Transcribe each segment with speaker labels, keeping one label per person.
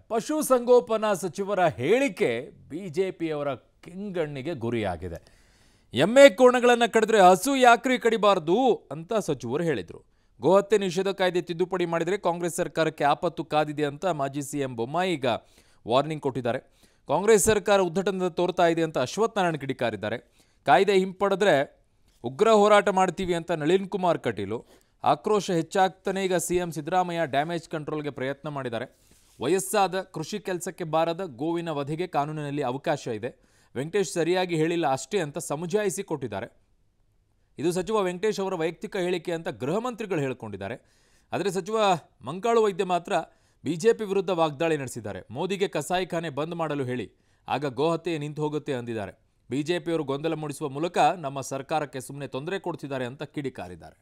Speaker 1: ಪಶುಸಂಗೋಪನಾ ಸಚಿವರ ಹೇಳಿಕೆ ಬಿಜೆಪಿಯವರ ಕೆಂಗಣ್ಣಿಗೆ ಗುರಿಯಾಗಿದೆ ಎಮ್ಮೆ ಕೋಣಗಳನ್ನು ಕಡಿದ್ರೆ ಹಸು ಯಾಕ್ರಿ ಕಡಿಬಾರ್ದು ಅಂತ ಸಚಿವರು ಹೇಳಿದರು ಗೋಹತ್ಯೆ ನಿಷೇಧ ಕಾಯ್ದೆ ತಿದ್ದುಪಡಿ ಮಾಡಿದರೆ ಕಾಂಗ್ರೆಸ್ ಸರ್ಕಾರಕ್ಕೆ ಆಪತ್ತು ಕಾದಿದೆ ಅಂತ ಮಾಜಿ ಸಿಎಂ ಬೊಮ್ಮಾಯಿ ಈಗ ವಾರ್ನಿಂಗ್ ಕೊಟ್ಟಿದ್ದಾರೆ ಕಾಂಗ್ರೆಸ್ ಸರ್ಕಾರ ಉದ್ದಟನ ತೋರ್ತಾ ಇದೆ ಅಂತ ಅಶ್ವಥ್ ನಾರಾಯಣ ಕಿಡಿಕಾರಿದ್ದಾರೆ ಕಾಯ್ದೆ ಹಿಂಪಡೆದ್ರೆ ಉಗ್ರ ಹೋರಾಟ ಮಾಡ್ತೀವಿ ಅಂತ ನಳಿನ್ ಕುಮಾರ್ ಕಟೀಲು ಆಕ್ರೋಶ ಹೆಚ್ಚಾಗ್ತಾನೆ ಈಗ ಸಿಎಂ ಸಿದ್ದರಾಮಯ್ಯ ಡ್ಯಾಮೇಜ್ ಕಂಟ್ರೋಲ್ಗೆ ಪ್ರಯತ್ನ ಮಾಡಿದ್ದಾರೆ ವಯಸ್ಸಾದ ಕೃಷಿ ಕೆಲಸಕ್ಕೆ ಬಾರದ ಗೋವಿನ ವಧೆಗೆ ಕಾನೂನಿನಲ್ಲಿ ಅವಕಾಶ ಇದೆ ವೆಂಕಟೇಶ್ ಸರಿಯಾಗಿ ಹೇಳಿಲ್ಲ ಅಷ್ಟೇ ಅಂತ ಸಮಜಾಯಿಸಿ ಕೊಟ್ಟಿದ್ದಾರೆ ಇದು ಸಚಿವ ವೆಂಕಟೇಶ್ ಅವರ ವೈಯಕ್ತಿಕ ಹೇಳಿಕೆ ಅಂತ ಗೃಹ ಮಂತ್ರಿಗಳು ಹೇಳಿಕೊಂಡಿದ್ದಾರೆ ಆದರೆ ಸಚಿವ ಮಂಕಾಳು ವೈದ್ಯ ಮಾತ್ರ ಬಿಜೆಪಿ ವಿರುದ್ಧ ವಾಗ್ದಾಳಿ ನಡೆಸಿದ್ದಾರೆ ಮೋದಿಗೆ ಕಸಾಯಿಖಾನೆ ಬಂದ್ ಮಾಡಲು ಹೇಳಿ ಆಗ ಗೋಹತ್ಯೆ ನಿಂತು ಹೋಗುತ್ತೆ ಅಂದಿದ್ದಾರೆ ಬಿಜೆಪಿಯವರು ಗೊಂದಲ ಮೂಡಿಸುವ ಮೂಲಕ ನಮ್ಮ ಸರ್ಕಾರಕ್ಕೆ ಸುಮ್ಮನೆ ತೊಂದರೆ ಕೊಡ್ತಿದ್ದಾರೆ ಅಂತ ಕಿಡಿಕಾರಿದ್ದಾರೆ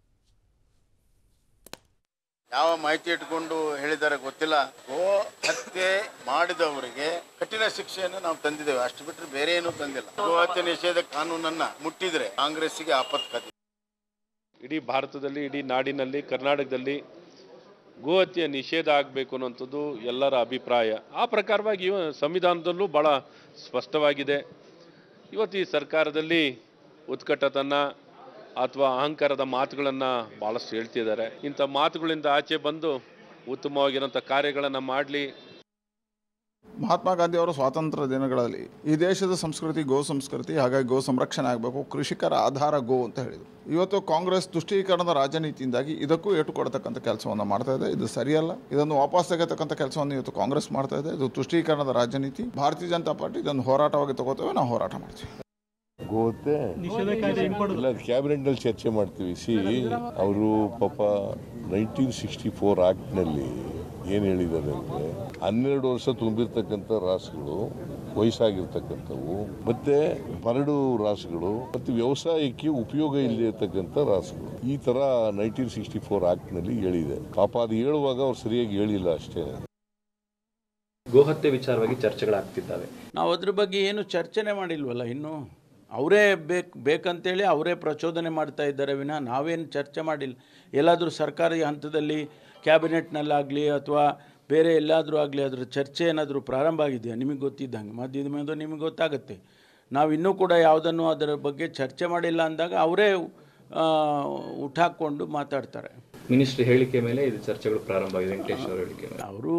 Speaker 2: ಯಾವ ಮಾಹಿತಿ ಇಟ್ಕೊಂಡು ಹೇಳಿದ್ದಾರೆ ಗೊತ್ತಿಲ್ಲ ಗೋ ಹತ್ಯೆ ಮಾಡಿದವರಿಗೆ ಕಠಿಣ ಶಿಕ್ಷೆಯನ್ನು ನಾವು ತಂದಿದ್ದೇವೆ ಅಷ್ಟು ಬಿಟ್ಟರೆ ಬೇರೆ ಏನೂ ತಂದಿಲ್ಲ ಗೋ ಹತ್ಯೆ ನಿಷೇಧ ಕಾನೂನನ್ನ ಮುಟ್ಟಿದ್ರೆ ಕಾಂಗ್ರೆಸ್ಸಿಗೆ ಆಪತ್ತು ಕತೆ
Speaker 3: ಇಡೀ ಭಾರತದಲ್ಲಿ ಇಡೀ ನಾಡಿನಲ್ಲಿ ಕರ್ನಾಟಕದಲ್ಲಿ ಗೋಹತ್ಯೆ ನಿಷೇಧ ಆಗಬೇಕು ಅನ್ನೋಂಥದ್ದು ಎಲ್ಲರ ಅಭಿಪ್ರಾಯ ಆ ಪ್ರಕಾರವಾಗಿ ಇವ ಸಂವಿಧಾನದಲ್ಲೂ ಭಾಳ ಸ್ಪಷ್ಟವಾಗಿದೆ ಇವತ್ತು ಈ ಸರ್ಕಾರದಲ್ಲಿ ಉತ್ಕಟತನ ಅಥವಾ ಅಹಂಕಾರದ ಮಾತುಗಳನ್ನು ಭಾಳಷ್ಟು ಹೇಳ್ತಿದ್ದಾರೆ ಇಂಥ ಮಾತುಗಳಿಂದ ಆಚೆ ಬಂದು ಉತ್ತಮವಾಗಿರೋಂಥ ಕಾರ್ಯಗಳನ್ನು ಮಾಡಲಿ
Speaker 4: ಮಹಾತ್ಮ ಗಾಂಧಿ ಅವರ ಸ್ವಾತಂತ್ರ್ಯ ದಿನಗಳಲ್ಲಿ ಈ ದೇಶದ ಸಂಸ್ಕೃತಿ ಗೋ ಸಂಸ್ಕೃತಿ ಹಾಗಾಗಿ ಗೋ ಸಂರಕ್ಷಣೆ ಆಗಬೇಕು ಕೃಷಿಕರ ಆಧಾರ ಗೋ ಅಂತ ಹೇಳಿದರು ಇವತ್ತು ಕಾಂಗ್ರೆಸ್ ತುಷ್ಟೀಕರಣದ ರಾಜನೀತಿಯಿಂದಾಗಿ ಇದಕ್ಕೂ ಏಟು ಕೊಡ್ತಕ್ಕಂಥ ಕೆಲಸವನ್ನು ಮಾಡ್ತಾ ಇದೆ ಇದು ಸರಿಯಲ್ಲ ಇದನ್ನು ವಾಪಸ್ ತೆಗೆತಕ್ಕಂಥ ಕೆಲಸವನ್ನು ಇವತ್ತು ಕಾಂಗ್ರೆಸ್ ಮಾಡ್ತಾ ಇದೆ ಇದು ತುಷ್ಟೀಕರಣದ ರಾಜನೀತಿ ಭಾರತೀಯ ಜನತಾ ಪಾರ್ಟಿ ಇದನ್ನು ಹೋರಾಟವಾಗಿ ತಗೋತೇವೆ ನಾವು ಹೋರಾಟ ಮಾಡ್ತೀವಿ
Speaker 5: ಗೋತೆ ಇಲ್ಲ ಕ್ಯಾಬಿನೆಟ್ನಲ್ಲಿ ಚರ್ಚೆ ಮಾಡ್ತೀವಿ ಸಿ ಅವರು ಪಾಪ ನೈನ್ಟೀನ್ ಸಿಕ್ಸ್ಟಿ ಫೋರ್ ಆ್ಯಕ್ಟ್ನಲ್ಲಿ ಏನು ಹೇಳಿದ್ದಾರೆ ಅಂದರೆ ಹನ್ನೆರಡು ವರ್ಷ ತುಂಬಿರ್ತಕ್ಕಂಥ ರಾಸುಗಳು ವಯಸ್ಸಾಗಿರ್ತಕ್ಕಂಥವು ಮತ್ತೆ ಬರಡು ರಾಸುಗಳು ಮತ್ತು ವ್ಯವಸಾಯಕ್ಕೆ ಉಪಯೋಗ ಇಲ್ಲದಿರ್ತಕ್ಕಂಥ ರಾಸುಗಳು ಈ ಥರ ನೈನ್ಟೀನ್ ಸಿಕ್ಸ್ಟಿ ಫೋರ್ ಆ್ಯಕ್ಟ್ನಲ್ಲಿ ಹೇಳಿದೆ ಪಾಪ ಅದು ಹೇಳುವಾಗ ಅವ್ರು ಸರಿಯಾಗಿ ಹೇಳಿಲ್ಲ ಅಷ್ಟೇ
Speaker 6: ಗೋಹತ್ಯೆ ವಿಚಾರವಾಗಿ ಚರ್ಚೆಗಳಾಗ್ತಿದ್ದಾವೆ
Speaker 7: ನಾವು ಅದ್ರ ಬಗ್ಗೆ ಏನು ಚರ್ಚೆನೇ ಮಾಡಿಲ್ವಲ್ಲ ಇನ್ನು ಅವರೇ ಬೇಕು ಬೇಕಂತೇಳಿ ಅವರೇ ಪ್ರಚೋದನೆ ಮಾಡ್ತಾ ಇದ್ದಾರೆ ವಿನ ನಾವೇನು ಚರ್ಚೆ ಮಾಡಿಲ್ಲ ಎಲ್ಲಾದರೂ ಸರ್ಕಾರಿ ಹಂತದಲ್ಲಿ ಕ್ಯಾಬಿನೆಟ್ನಲ್ಲಾಗಲಿ ಅಥವಾ ಬೇರೆ ಎಲ್ಲಾದರೂ ಆಗಲಿ ಅದ್ರ ಚರ್ಚೆ ಏನಾದರೂ ಪ್ರಾರಂಭ ಆಗಿದೆಯಾ ನಿಮಗೆ ಗೊತ್ತಿದ್ದಂಗೆ ಮಾಧ್ಯಮದ ನಿಮಗೆ ಗೊತ್ತಾಗುತ್ತೆ ನಾವು ಇನ್ನೂ ಕೂಡ ಯಾವುದನ್ನು ಅದರ ಬಗ್ಗೆ ಚರ್ಚೆ ಮಾಡಿಲ್ಲ ಅಂದಾಗ ಅವರೇ ಉಟ್ಟಾಕ್ಕೊಂಡು ಮಾತಾಡ್ತಾರೆ
Speaker 6: ಮಿನಿಸ್ಟ್ರಿ ಹೇಳಿಕೆ ಮೇಲೆ ಇದು ಚರ್ಚೆಗಳು ಪ್ರಾರಂಭ ಆಗಿದೆ ವೆಂಕಟೇಶ್ ಅವರ ಹೇಳಿಕೆ ಮೇಲೆ
Speaker 7: ಅವರು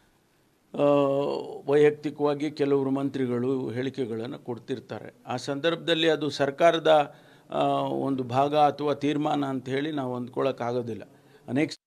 Speaker 7: ವೈಯಕ್ತಿಕವಾಗಿ ಕೆಲವರು ಮಂತ್ರಿಗಳು ಹೇಳಿಕೆಗಳನ್ನು ಕೊಡ್ತಿರ್ತಾರೆ ಆ ಸಂದರ್ಭದಲ್ಲಿ ಅದು ಸರ್ಕಾರದ ಆ, ಒಂದು ಭಾಗ ಅಥವಾ ತೀರ್ಮಾನ ಅಂತ ಹೇಳಿ ನಾವು ಅಂದ್ಕೊಳ್ಳೋಕ್ಕಾಗೋದಿಲ್ಲ ಅನೇಕ